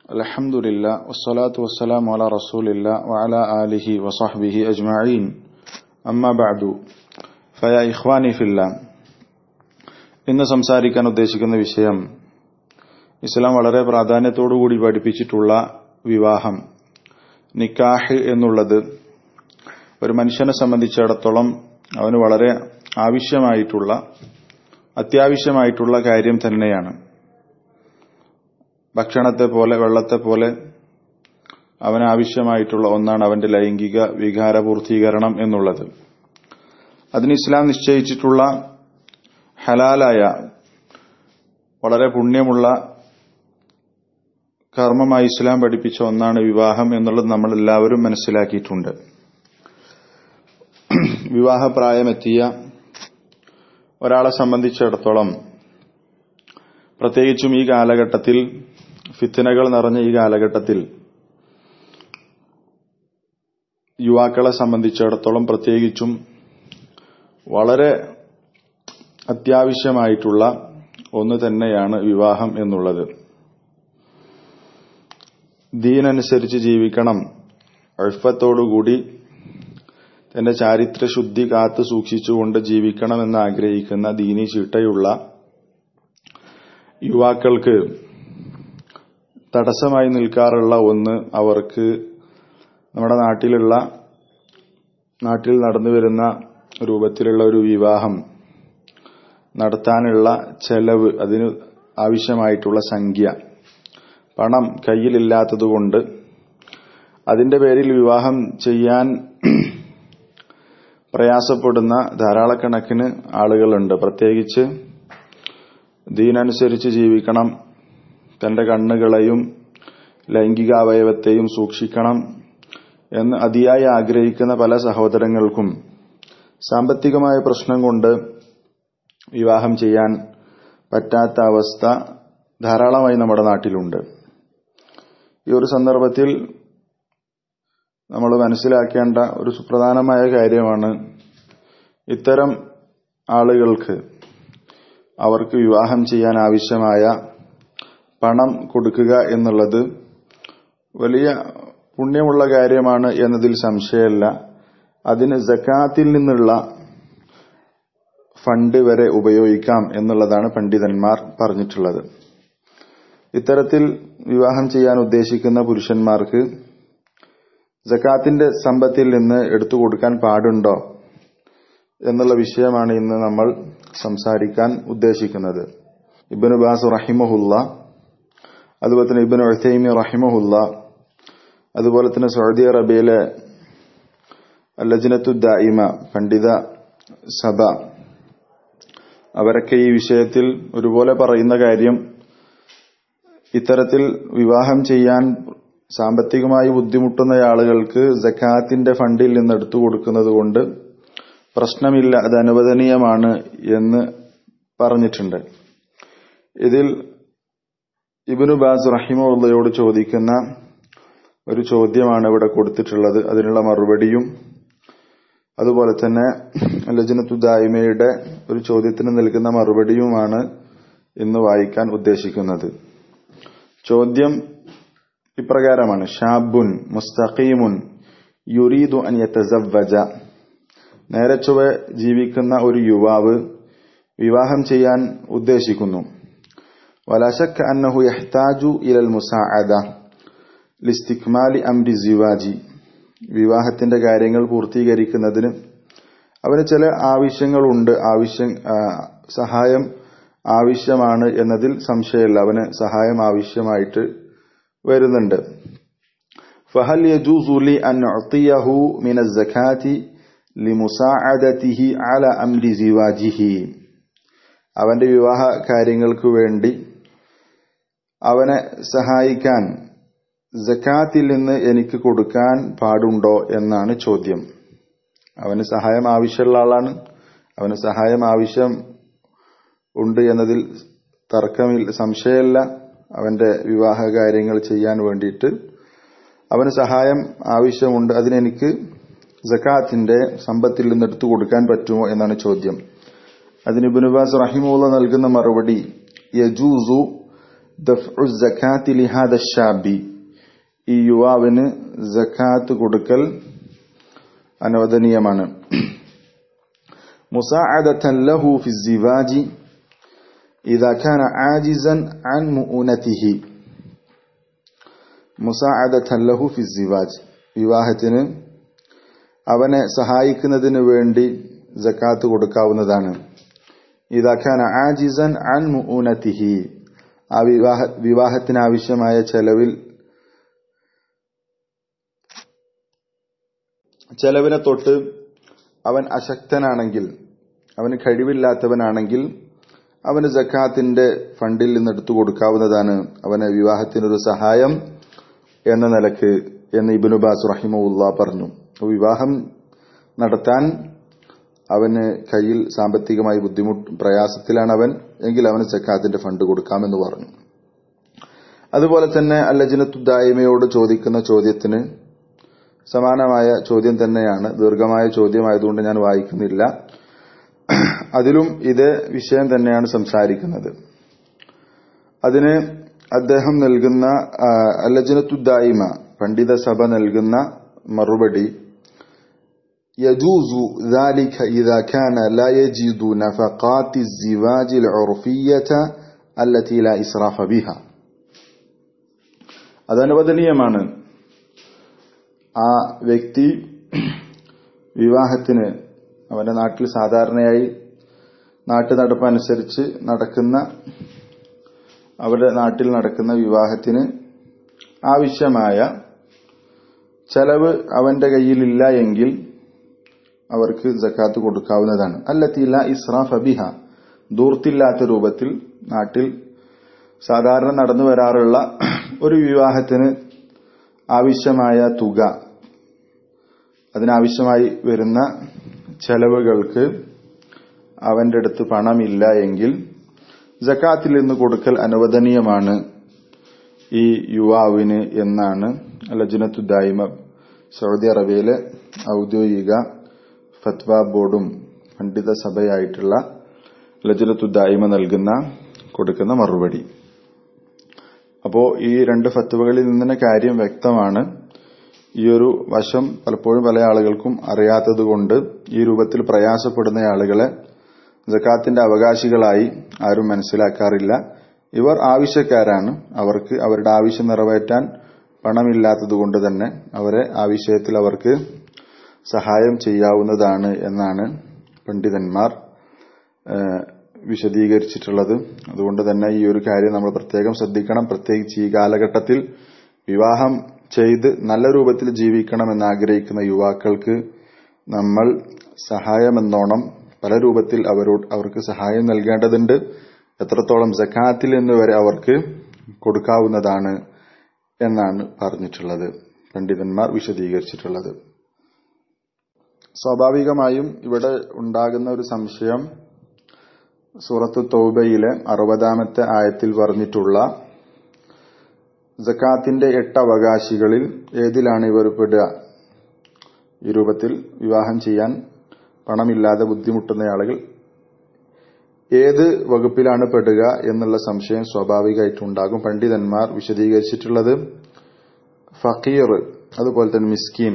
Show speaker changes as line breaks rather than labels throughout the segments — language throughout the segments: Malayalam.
الحمد لله والصلاة والسلام على رسول الله وعلى آله وصحبه أجمعين أما بعد فيا إخواني في الله ഇന്ന് സംസാരിക്കാൻ ഉദ്ദേശിക്കുന്ന വിഷയം ഇസ്ലാം വളരെ പ്രാധാന്യത്തോടുകൂടി പഠിപ്പിച്ചിട്ടുള്ള വിവാഹം നിക്കാഹ് എന്നുള്ളത് ഒരു മനുഷ്യനെ സംബന്ധിച്ചിടത്തോളം അവന് വളരെ ആവശ്യമായിട്ടുള്ള അത്യാവശ്യമായിട്ടുള്ള കാര്യം തന്നെയാണ് ഭക്ഷണത്തെ പോലെ വെള്ളത്തെ പോലെ അവന് ആവശ്യമായിട്ടുള്ള ഒന്നാണ് അവന്റെ ലൈംഗിക വികാരപൂർത്തീകരണം എന്നുള്ളത് അതിന് ഇസ്ലാം നിശ്ചയിച്ചിട്ടുള്ള ഹലാലായ വളരെ പുണ്യമുള്ള കർമ്മമായി ഇസ്ലാം പഠിപ്പിച്ച ഒന്നാണ് വിവാഹം എന്നുള്ളത് നമ്മൾ എല്ലാവരും മനസ്സിലാക്കിയിട്ടുണ്ട് വിവാഹപ്രായമെത്തിയ ഒരാളെ സംബന്ധിച്ചിടത്തോളം പ്രത്യേകിച്ചും ഈ കാലഘട്ടത്തിൽ ഫിത്തനകൾ നിറഞ്ഞ ഈ കാലഘട്ടത്തിൽ യുവാക്കളെ സംബന്ധിച്ചിടത്തോളം പ്രത്യേകിച്ചും വളരെ അത്യാവശ്യമായിട്ടുള്ള ഒന്ന് തന്നെയാണ് വിവാഹം എന്നുള്ളത് ദീനനുസരിച്ച് ജീവിക്കണം അഴുഫത്തോടുകൂടി തന്റെ ചാരിത്രശുദ്ധി കാത്തു സൂക്ഷിച്ചുകൊണ്ട് ജീവിക്കണമെന്ന് ആഗ്രഹിക്കുന്ന ദീനി ചിട്ടയുള്ള യുവാക്കൾക്ക് തടസ്സമായി നിൽക്കാറുള്ള ഒന്ന് അവർക്ക് നമ്മുടെ നാട്ടിലുള്ള നാട്ടിൽ നടന്നു വരുന്ന രൂപത്തിലുള്ള ഒരു വിവാഹം നടത്താനുള്ള ചെലവ് അതിന് ആവശ്യമായിട്ടുള്ള സംഖ്യ പണം കയ്യിലില്ലാത്തതുകൊണ്ട് അതിന്റെ പേരിൽ വിവാഹം ചെയ്യാൻ പ്രയാസപ്പെടുന്ന ധാരാളക്കണക്കിന് ആളുകളുണ്ട് പ്രത്യേകിച്ച് ദീനനുസരിച്ച് ജീവിക്കണം തന്റെ കണ്ണുകളെയും ലൈംഗികാവയവത്തെയും സൂക്ഷിക്കണം എന്ന് അതിയായി ആഗ്രഹിക്കുന്ന പല സഹോദരങ്ങൾക്കും സാമ്പത്തികമായ പ്രശ്നം കൊണ്ട് വിവാഹം ചെയ്യാൻ പറ്റാത്ത അവസ്ഥ ധാരാളമായി നമ്മുടെ നാട്ടിലുണ്ട് ഈ ഒരു സന്ദർഭത്തിൽ നമ്മൾ മനസ്സിലാക്കേണ്ട ഒരു സുപ്രധാനമായ കാര്യമാണ് ഇത്തരം ആളുകൾക്ക് അവർക്ക് വിവാഹം ചെയ്യാൻ ആവശ്യമായ പണം കൊടുക്കുക എന്നുള്ളത് വലിയ പുണ്യമുള്ള കാര്യമാണ് എന്നതിൽ സംശയമല്ല അതിന് ജക്കാത്തിൽ നിന്നുള്ള ഫണ്ട് വരെ ഉപയോഗിക്കാം എന്നുള്ളതാണ് പണ്ഡിതന്മാർ പറഞ്ഞിട്ടുള്ളത് ഇത്തരത്തിൽ വിവാഹം ചെയ്യാൻ ഉദ്ദേശിക്കുന്ന പുരുഷന്മാർക്ക് ജക്കാത്തിന്റെ സമ്പത്തിൽ നിന്ന് എടുത്തു കൊടുക്കാൻ പാടുണ്ടോ എന്നുള്ള വിഷയമാണ് ഇന്ന് നമ്മൾ സംസാരിക്കാൻ ഉദ്ദേശിക്കുന്നത് ഇബനു ബാസ് റഹിമഹുല്ല അതുപോലെ തന്നെ ഇബനു ഉസൈമി റഹിമഹുല്ല അതുപോലെ തന്നെ സൗദി അറേബ്യയിലെ ലജ്നത്തു ദായിമ പണ്ഡിത സഭ അവരൊക്കെ ഈ വിഷയത്തിൽ ഒരുപോലെ പറയുന്ന കാര്യം ഇത്തരത്തിൽ വിവാഹം ചെയ്യാൻ സാമ്പത്തികമായി ബുദ്ധിമുട്ടുന്ന ആളുകൾക്ക് ജക്കാത്തിന്റെ ഫണ്ടിൽ നിന്ന് എടുത്തു കൊടുക്കുന്നത് കൊണ്ട് പ്രശ്നമില്ല അത് അനുവദനീയമാണ് എന്ന് പറഞ്ഞിട്ടുണ്ട് ഇതിൽ ഇബിനു ബാസ് റഹിമുള്ളയോട് ചോദിക്കുന്ന ഒരു ചോദ്യമാണ് ഇവിടെ കൊടുത്തിട്ടുള്ളത് അതിനുള്ള മറുപടിയും അതുപോലെ തന്നെ ലജനത്തുദായ്മയുടെ ഒരു ചോദ്യത്തിന് നൽകുന്ന മറുപടിയുമാണ് ഇന്ന് വായിക്കാൻ ഉദ്ദേശിക്കുന്നത് ചോദ്യം ഇപ്രകാരമാണ് ഷാബുൻ മുസ്തഖീമുൻ യുരീദു അൻ യതസവ്വജ നേരെ ചൊവ്വെ ജീവിക്കുന്ന ഒരു യുവാവ് വിവാഹം ചെയ്യാൻ ഉദ്ദേശിക്കുന്നു വലശക്ക് അന്നഹു യഹ്താജു ഇലൽ മുസാഅദ ലിസ്തിക്മാലി അംരി സിവാജി വിവാഹത്തിന്റെ കാര്യങ്ങൾ പൂർത്തീകരിക്കുന്നതിന് അവന് ചില ആവശ്യങ്ങളുണ്ട് ആവശ്യം സഹായം ആവശ്യമാണ് എന്നതിൽ സംശയമില്ല അവന് സഹായം ആവശ്യമായിട്ട് വരുന്നുണ്ട് ഫഹൽ യജൂസു ലി അൻ ഉഅതിയഹു മിന സകാത്തി ലിമുസാഅദതിഹി അല അംരി സിവാജിഹി അവന്റെ വിവാഹ കാര്യങ്ങൾക്ക് വേണ്ടി അവനെ സഹായിക്കാൻ ജക്കാത്തിൽ നിന്ന് എനിക്ക് കൊടുക്കാൻ പാടുണ്ടോ എന്നാണ് ചോദ്യം അവന് സഹായം ആവശ്യമുള്ള ആളാണ് അവന് സഹായം ആവശ്യം ഉണ്ട് എന്നതിൽ തർക്കമില്ല സംശയമില്ല അവന്റെ വിവാഹ കാര്യങ്ങൾ ചെയ്യാൻ വേണ്ടിയിട്ട് അവന് സഹായം ആവശ്യമുണ്ട് അതിനെനിക്ക് ജക്കാത്തിന്റെ സമ്പത്തിൽ നിന്ന് എടുത്തു കൊടുക്കാൻ പറ്റുമോ എന്നാണ് ചോദ്യം അതിന് ബിനുബാസ് റഹിമുള്ള നൽകുന്ന മറുപടി യജൂസു ദഫ്ഉ സക്കാത്തി ലിഹാദ ഷാബി ഈ യുവാവിന് സക്കാത്ത് കൊടുക്കൽ അനുവദനീയമാണ് മുസാഅദത്തൻ ലഹു ഫി സിവാജി ഇദാ കാന ആജിസൻ അൻ മുഉനതിഹി മുസാഅദത്തൻ ലഹു ഫി സിവാജ് വിവാഹത്തിന് അവനെ സഹായിക്കുന്നതിന് വേണ്ടി സക്കാത്ത് കൊടുക്കാവുന്നതാണ് ഇദാ കാന ആജിസൻ അൻ മുഉനതിഹി ആ വിവാഹ വിവാഹത്തിന് ആവശ്യമായ ചെലവിൽ ചെലവിനെ തൊട്ട് അവൻ അശക്തനാണെങ്കിൽ അവന് കഴിവില്ലാത്തവനാണെങ്കിൽ അവന് ജക്കാത്തിന്റെ ഫണ്ടിൽ നിന്ന് എടുത്തു കൊടുക്കാവുന്നതാണ് അവന് വിവാഹത്തിനൊരു സഹായം എന്ന നിലക്ക് എന്ന് ഇബിനുബാസ് റഹിമുല്ല പറഞ്ഞു വിവാഹം നടത്താൻ അവന് കയ്യിൽ സാമ്പത്തികമായി ബുദ്ധിമുട്ട് പ്രയാസത്തിലാണ് അവൻ എങ്കിൽ അവന് ജക്കാത്തിന്റെ ഫണ്ട് കൊടുക്കാമെന്ന് പറഞ്ഞു അതുപോലെ തന്നെ അല്ലജിനത്തുദായ്മയോട് ചോദിക്കുന്ന ചോദ്യത്തിന് സമാനമായ ചോദ്യം തന്നെയാണ് ദീർഘമായ ചോദ്യമായതുകൊണ്ട് ഞാൻ വായിക്കുന്നില്ല അതിലും ഇതേ വിഷയം തന്നെയാണ് സംസാരിക്കുന്നത് അതിന് അദ്ദേഹം നൽകുന്ന അല്ലജനത്തുദ്ദായിമ പണ്ഡിത സഭ നൽകുന്ന മറുപടി يجوز ذلك إذا كان لا يجد نفقات الزواج العرفية التي لا إسراف بها അത് അനുവദനീയമാണ് ആ വ്യക്തി വിവാഹത്തിന് അവന്റെ നാട്ടിൽ സാധാരണയായി നാട്ടു നടപ്പനുസരിച്ച് നടക്കുന്ന അവരുടെ നാട്ടിൽ നടക്കുന്ന വിവാഹത്തിന് ആവശ്യമായ ചെലവ് അവന്റെ കയ്യിലില്ല എങ്കിൽ അവർക്ക് ജക്കാത്ത് കൊടുക്കാവുന്നതാണ് അല്ലത്തില്ല ഇസ്രാഫ് അബിഹ ദൂർത്തില്ലാത്ത രൂപത്തിൽ നാട്ടിൽ സാധാരണ നടന്നു വരാറുള്ള ഒരു വിവാഹത്തിന് ആവശ്യമായ തുക അതിനാവശ്യമായി വരുന്ന ചെലവുകൾക്ക് അവന്റെ അടുത്ത് പണമില്ല എങ്കിൽ ജക്കാത്തിൽ നിന്ന് കൊടുക്കൽ അനുവദനീയമാണ് ഈ യുവാവിന് എന്നാണ് ലജനത്തു ദായിമ സൗദി അറേബ്യയിലെ ഔദ്യോഗിക ഫത്വ ബോർഡും പണ്ഡിത സഭയായിട്ടുള്ള ലജനത്തു ദായിമ നൽകുന്ന കൊടുക്കുന്ന മറുപടി അപ്പോ ഈ രണ്ട് ഫത്വകളിൽ നിന്ന് കാര്യം വ്യക്തമാണ് ഈ ഒരു വശം പലപ്പോഴും പല ആളുകൾക്കും അറിയാത്തതുകൊണ്ട് ഈ രൂപത്തിൽ പ്രയാസപ്പെടുന്ന ആളുകളെ ജക്കാത്തിന്റെ അവകാശികളായി ആരും മനസ്സിലാക്കാറില്ല ഇവർ ആവശ്യക്കാരാണ് അവർക്ക് അവരുടെ ആവശ്യം നിറവേറ്റാൻ പണമില്ലാത്തതുകൊണ്ട് തന്നെ അവരെ ആ വിഷയത്തിൽ അവർക്ക് സഹായം ചെയ്യാവുന്നതാണ് എന്നാണ് പണ്ഡിതന്മാർ വിശദീകരിച്ചിട്ടുള്ളത് അതുകൊണ്ട് തന്നെ ഈ ഒരു കാര്യം നമ്മൾ പ്രത്യേകം ശ്രദ്ധിക്കണം പ്രത്യേകിച്ച് ഈ കാലഘട്ടത്തിൽ വിവാഹം ചെയ്ത് നല്ല രൂപത്തിൽ ജീവിക്കണം എന്ന് ആഗ്രഹിക്കുന്ന യുവാക്കൾക്ക് നമ്മൾ സഹായമെന്നോണം പല രൂപത്തിൽ അവരോട് അവർക്ക് സഹായം നൽകേണ്ടതുണ്ട് എത്രത്തോളം ജക്കാത്തിൽ നിന്ന് വരെ അവർക്ക് കൊടുക്കാവുന്നതാണ് എന്നാണ് പറഞ്ഞിട്ടുള്ളത് പണ്ഡിതന്മാർ വിശദീകരിച്ചിട്ടുള്ളത് സ്വാഭാവികമായും ഇവിടെ ഉണ്ടാകുന്ന ഒരു സംശയം സൂറത്ത് തൗബയിലെ അറുപതാമത്തെ ആയത്തിൽ പറഞ്ഞിട്ടുള്ള ജക്കാത്തിന്റെ എട്ട് അവകാശികളിൽ ഏതിലാണ് ഇവർ പെടുക ഈ രൂപത്തിൽ വിവാഹം ചെയ്യാൻ പണമില്ലാതെ ബുദ്ധിമുട്ടുന്ന ആളുകൾ ഏത് വകുപ്പിലാണ് പെടുക എന്നുള്ള സംശയം സ്വാഭാവികമായിട്ടുണ്ടാകും പണ്ഡിതന്മാർ വിശദീകരിച്ചിട്ടുള്ളത് ഫക്കീർ അതുപോലെ തന്നെ മിസ്കീൻ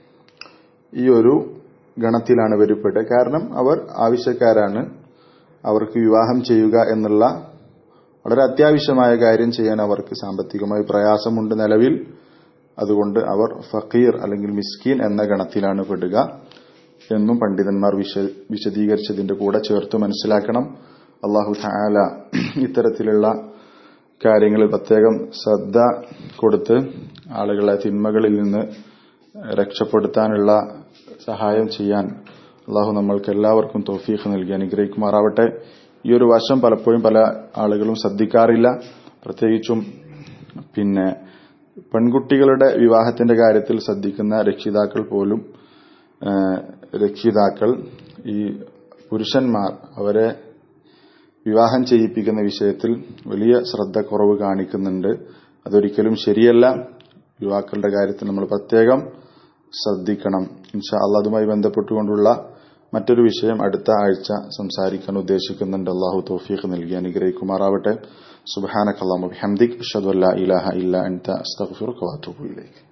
ഈ ഒരു ഗണത്തിലാണ് ഇവർ പെടുക കാരണം അവർ ആവശ്യക്കാരാണ് അവർക്ക് വിവാഹം ചെയ്യുക എന്നുള്ള വളരെ അത്യാവശ്യമായ കാര്യം ചെയ്യാൻ അവർക്ക് സാമ്പത്തികമായി പ്രയാസമുണ്ട് നിലവിൽ അതുകൊണ്ട് അവർ ഫക്കീർ അല്ലെങ്കിൽ മിസ്കീൻ എന്ന ഗണത്തിലാണ് പെടുക എന്നും പണ്ഡിതന്മാർ വിശദീകരിച്ചതിന്റെ കൂടെ ചേർത്ത് മനസ്സിലാക്കണം അള്ളാഹു താല ഇത്തരത്തിലുള്ള കാര്യങ്ങളിൽ പ്രത്യേകം ശ്രദ്ധ കൊടുത്ത് ആളുകളെ തിന്മകളിൽ നിന്ന് രക്ഷപ്പെടുത്താനുള്ള സഹായം ചെയ്യാൻ അള്ളാഹു നമ്മൾക്ക് എല്ലാവർക്കും തോഫീഖ് നൽകി അനുഗ്രഹിക്കുമാറാവട്ടെ ഈ ഒരു വശം പലപ്പോഴും പല ആളുകളും ശ്രദ്ധിക്കാറില്ല പ്രത്യേകിച്ചും പിന്നെ പെൺകുട്ടികളുടെ വിവാഹത്തിന്റെ കാര്യത്തിൽ ശ്രദ്ധിക്കുന്ന രക്ഷിതാക്കൾ പോലും രക്ഷിതാക്കൾ ഈ പുരുഷന്മാർ അവരെ വിവാഹം ചെയ്യിപ്പിക്കുന്ന വിഷയത്തിൽ വലിയ ശ്രദ്ധ കുറവ് കാണിക്കുന്നുണ്ട് അതൊരിക്കലും ശരിയല്ല യുവാക്കളുടെ കാര്യത്തിൽ നമ്മൾ പ്രത്യേകം ശ്രദ്ധിക്കണം ഇൻഷാ അള്ളാഹ് അതുമായി ബന്ധപ്പെട്ടുകൊണ്ടുള്ള മറ്റൊരു വിഷയം അടുത്ത ആഴ്ച സംസാരിക്കാൻ ഉദ്ദേശിക്കുന്നുണ്ട് അള്ളാഹു തൗഫീഖ് നൽകി അനുഗ്രഹിക്കുമാറാവട്ടെ സുബ്ഹാനക അല്ലാഹുമ്മ ബിഹംദിക് അഷ്ഹദു അൻ ലാ ഇലാഹ ഇല്ല അൻത അസ്തഗ്ഫിറുക വഅതൂബു ഇലൈക്